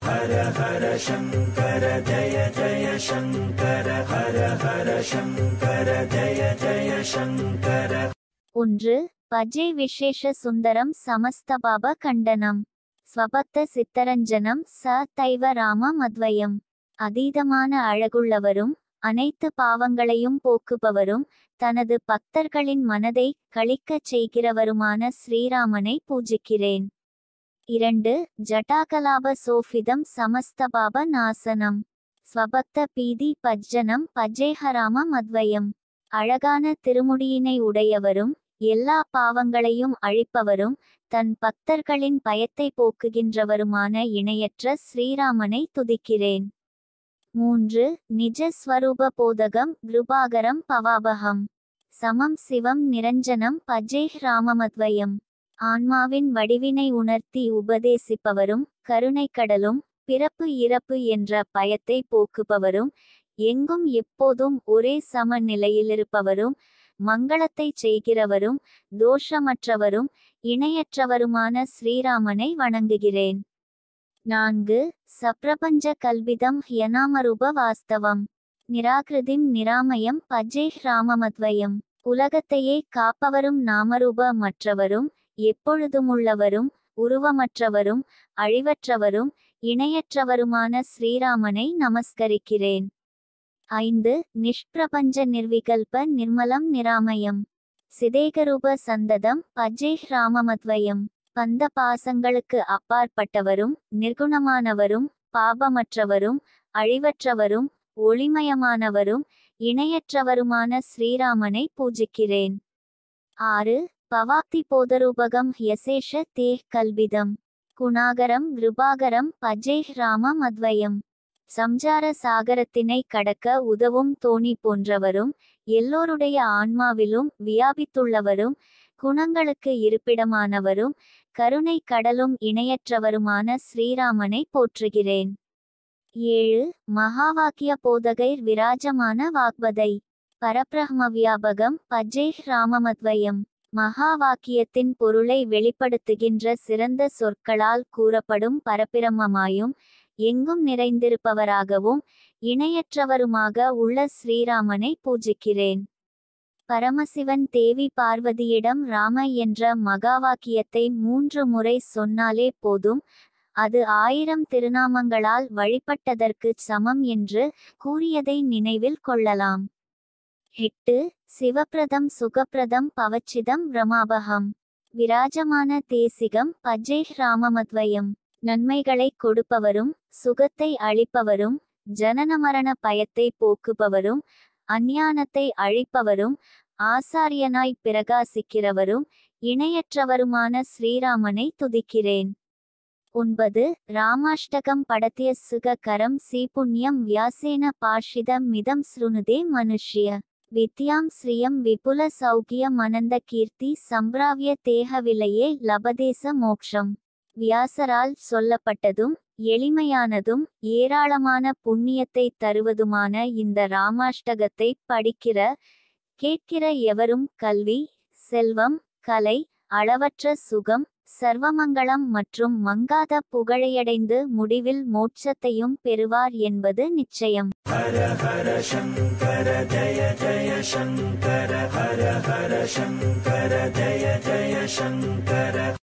ஒன்று பஜே விசேஷ சுந்தரம் சமஸ்தபாப கண்டனம் ஸ்வபக்த சித்தரஞ்சனம் ச தைவ ராம மத்வயம் அதீதமான அழகுள்ளவரும் அனைத்து பாவங்களையும் போக்குபவரும் தனது பக்தர்களின் மனதை களிக்கச் செய்கிறவருமான ஸ்ரீராமனை பூஜிக்கிறேன் இரண்டு ஜட்டாகலாப சோஃபிதம் சமஸ்தபாப நாசனம் ஸ்வபக்த பீதி பஜ்ஜனம் பஜ்ஜேஹராம மத்வயம் அழகான திருமுடியினை உடையவரும் எல்லா பாவங்களையும் அழிப்பவரும் தன் பக்தர்களின் பயத்தை போக்குகின்றவருமான இணையற்ற ஸ்ரீராமனை துதிக்கிறேன் மூன்று நிஜ ஸ்வரூப போதகம் கிருபாகரம் பவாபகம் சமம் சிவம் நிரஞ்சனம் பஜேஹ் ராமமத்வயம் ஆன்மாவின் வடிவினை உணர்த்தி உபதேசிப்பவரும் கருணைக்கடலும் பிறப்பு இறப்பு என்ற பயத்தை போக்குபவரும் எங்கும் எப்போதும் ஒரே சம நிலையிலிருப்பவரும் மங்களத்தைச் செய்கிறவரும் தோஷமற்றவரும் இணையற்றவருமான ஸ்ரீராமனை வணங்குகிறேன் நான்கு சப்ரபஞ்ச கல்பிதம் ஹியனாமரூப வாஸ்தவம் நிராகிருதிம் நிராமயம் பஜேஹ் ராமமத்வயம் உலகத்தையே காப்பவரும் நாமரூப மற்றவரும் எப்பொழுதுமுள்ளவரும் உருவமற்றவரும் அழிவற்றவரும் இணையற்றவருமான ஸ்ரீராமனை நமஸ்கரிக்கிறேன் ஐந்து நிஷ்பிரபஞ்ச நிர்விகல்ப நிர்மலம் நிராமயம் சிதேகரூப சந்ததம் பஜேஹ் ராமமத்வயம் பந்த பாசங்களுக்கு அப்பாற்பட்டவரும் நிர்குணமானவரும் பாபமற்றவரும் அழிவற்றவரும் ஒளிமயமானவரும் இணையற்றவருமான ஸ்ரீராமனை பூஜிக்கிறேன் ஆறு பவாக்தி போதரூபகம் யசேஷ தேஹ் கல்பிதம் குணாகரம் கிருபாகரம் பஜேஹ் ராம மத்வயம் சம்சார சாகரத்தினை கடக்க உதவும் தோணி போன்றவரும் எல்லோருடைய ஆன்மாவிலும் வியாபித்துள்ளவரும் குணங்களுக்கு இருப்பிடமானவரும் கருணை கடலும் இணையற்றவருமான ஸ்ரீராமனை போற்றுகிறேன் ஏழு மகாவாக்கிய போதகைர் விராஜமான வாக்பதை பரபிரஹ்ம வியாபகம் பஜேஹ் ராமமத்வயம் மகா வாக்கியத்தின் பொருளை வெளிப்படுத்துகின்ற சிறந்த சொற்களால் கூறப்படும் பரபிரமமாயும் எங்கும் நிறைந்திருப்பவராகவும் இணையற்றவருமாக உள்ள ஸ்ரீராமனை பூஜிக்கிறேன் பரமசிவன் தேவி பார்வதியிடம் ராம என்ற மகாவாக்கியத்தை மூன்று முறை சொன்னாலே போதும் அது ஆயிரம் திருநாமங்களால் வழிபட்டதற்கு சமம் என்று கூறியதை நினைவில் கொள்ளலாம் எட்டு சிவப்பிரதம் சுகப்பிரதம் பவச்சிதம் ரமாபகம் விராஜமான தேசிகம் பஜேஹ் ராமமத்வயம் நன்மைகளை கொடுப்பவரும் சுகத்தை அளிப்பவரும் ஜனன மரண பயத்தை போக்குபவரும் அஞ்ஞானத்தை அழிப்பவரும் ஆசாரியனாய் பிரகாசிக்கிறவரும் இணையற்றவருமான ஸ்ரீராமனை துதிக்கிறேன் ஒன்பது ராமாஷ்டகம் படத்திய சுககரம் சீபுண்யம் வியாசேன பாஷிதம் மிதம் ஸ்ருணுதே மனுஷ்ய வித்யாம் ஸ்ரீயம் விபுல சௌக்கியம் அனந்த கீர்த்தி சம்பிராவிய தேகவிலையே லபதேச மோக்ஷம் வியாசரால் சொல்லப்பட்டதும் எளிமையானதும் ஏராளமான புண்ணியத்தை தருவதுமான இந்த ராமாஷ்டகத்தை படிக்கிற கேட்கிற எவரும் கல்வி செல்வம் கலை அளவற்ற சுகம் சர்வமங்களம் மற்றும் மங்காத புகழையடைந்து முடிவில் மோட்சத்தையும் பெறுவார் என்பது நிச்சயம் ஹர ஹர சங்கர ஜய ஜய சங்கர ஹர ஹர சங்கர ஜய ஜய சங்கர